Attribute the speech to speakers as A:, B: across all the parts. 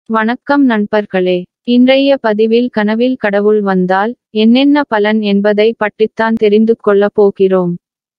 A: வணக்கம் நண்பர்களே இன்றைய பதிவில் கனவில் கடவுள் வந்தால் என்னென்ன பலன் என்பதை பற்றித்தான் தெரிந்து கொள்ளப் போகிறோம்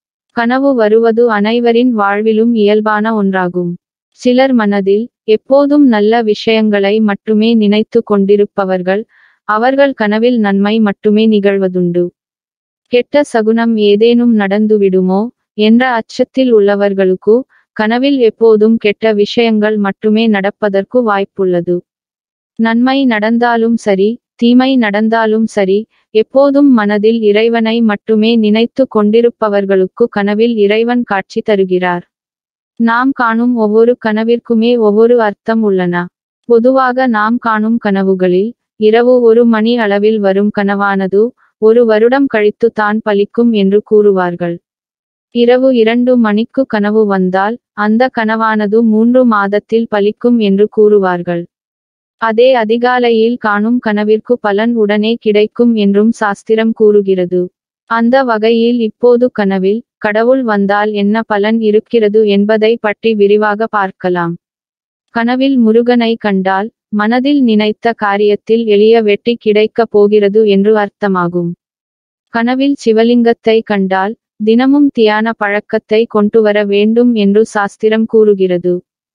A: கனவு வருவது அனைவரின் வாழ்விலும் இயல்பான ஒன்றாகும் சிலர் மனதில் எப்போதும் நல்ல விஷயங்களை மட்டுமே நினைத்து கொண்டிருப்பவர்கள் அவர்கள் கனவில் நன்மை மட்டுமே நிகழ்வதுண்டு கெட்ட சகுனம் ஏதேனும் நடந்துவிடுமோ என்ற அச்சத்தில் உள்ளவர்களுக்கு கனவில் எப்போதும் கெட்ட விஷயங்கள் மட்டுமே நடப்பதற்கு வாய்ப்புள்ளது நன்மை நடந்தாலும் சரி தீமை நடந்தாலும் சரி எப்போதும் மனதில் இறைவனை மட்டுமே நினைத்து கொண்டிருப்பவர்களுக்கு கனவில் இறைவன் காட்சி தருகிறார் நாம் காணும் ஒவ்வொரு கனவிற்குமே ஒவ்வொரு அர்த்தம் உள்ளன பொதுவாக நாம் காணும் கனவுகளில் இரவு ஒரு மணி அளவில் வரும் கனவானது ஒரு வருடம் கழித்து தான் பலிக்கும் என்று கூறுவார்கள் இரவு இரண்டு மணிக்கு கனவு வந்தால் அந்த கனவானது மூன்று மாதத்தில் பலிக்கும் என்று கூறுவார்கள் அதே அதிகாலையில் காணும் கனவிற்கு பலன் உடனே கிடைக்கும் என்றும் சாஸ்திரம் கூறுகிறது அந்த வகையில் இப்போது கனவில் கடவுள் வந்தால் என்ன பலன் இருக்கிறது என்பதை பற்றி விரிவாக பார்க்கலாம் கனவில் முருகனை கண்டால் மனதில் நினைத்த காரியத்தில் எளிய வெற்றி கிடைக்கப் போகிறது என்று அர்த்தமாகும் கனவில் சிவலிங்கத்தை கண்டால் தினமும் தியான பழக்கத்தை கொண்டுவர வேண்டும் என்று சாஸ்திரம் கூறுகிறது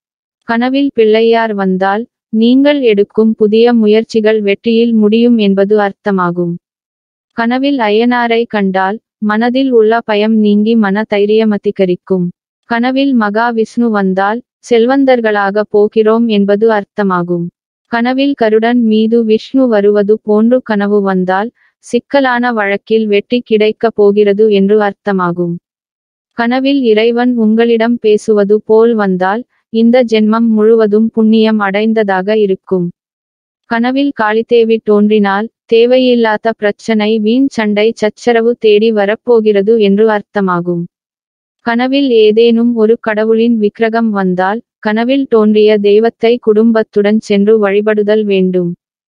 A: கனவில் பிள்ளையார் வந்தால் நீங்கள் எடுக்கும் புதிய முயற்சிகள் வெற்றியில் முடியும் என்பது அர்த்தமாகும் கனவில் அய்யனாரை கண்டால் மனதில் உள்ள பயம் நீங்கி மன தைரியமதிகரிக்கும் கனவில் மகா விஷ்ணு வந்தால் செல்வந்தர்களாக போகிறோம் என்பது அர்த்தமாகும் கனவில் கருடன் மீது விஷ்ணு வருவது போன்று கனவு வந்தால் சிக்கலான வழக்கில் வெற்றி கிடைக்கப் போகிறது என்று அர்த்தமாகும் கனவில் இறைவன் உங்களிடம் பேசுவது போல் வந்தால் இந்த ஜென்மம் முழுவதும் புண்ணியம் அடைந்ததாக இருக்கும் கனவில் காளித்தேவி தோன்றினால் தேவையில்லாத பிரச்சனை வீண் சண்டை சச்சரவு தேடி வரப்போகிறது என்று அர்த்தமாகும் கனவில் ஏதேனும் ஒரு கடவுளின் விக்கிரகம் வந்தால் கனவில் தோன்றிய தெய்வத்தை குடும்பத்துடன் சென்று வழிபடுதல் வேண்டும்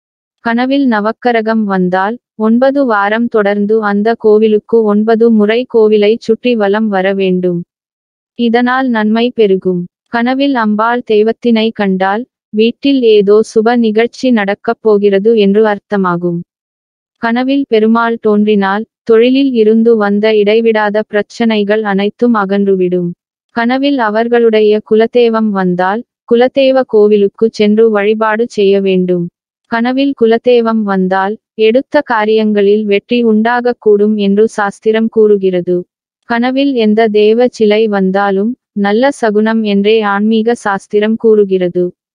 A: கனவில் நவக்கரகம் வந்தால் ஒன்பது வாரம் தொடர்ந்து அந்த கோவிலுக்கு ஒன்பது முறை கோவிலை சுற்றி வலம் வர வேண்டும் இதனால் நன்மை பெருகும் கனவில் அம்பாள் தெய்வத்தினை கண்டால் வீட்டில் ஏதோ சுப நிகழ்ச்சி நடக்கப் போகிறது என்று அர்த்தமாகும் கனவில் பெருமாள் தோன்றினால் தொழிலில் இருந்து வந்த இடைவிடாத பிரச்சனைகள் அனைத்தும் அகன்றுவிடும் கனவில் அவர்களுடைய குலதெய்வம் வந்தால் குலதெய்வ கோவிலுக்கு சென்று வழிபாடு செய்ய வேண்டும் கனவில் குலதெய்வம் வந்தால் எடுத்த காரியங்களில் வெற்றி உண்டாகக்கூடும் என்று சாஸ்திரம் கூறுகிறது கனவில் எந்த தேவ சிலை வந்தாலும் நல்ல சகுனம் என்றே ஆன்மீக சாஸ்திரம் கூறுகிறது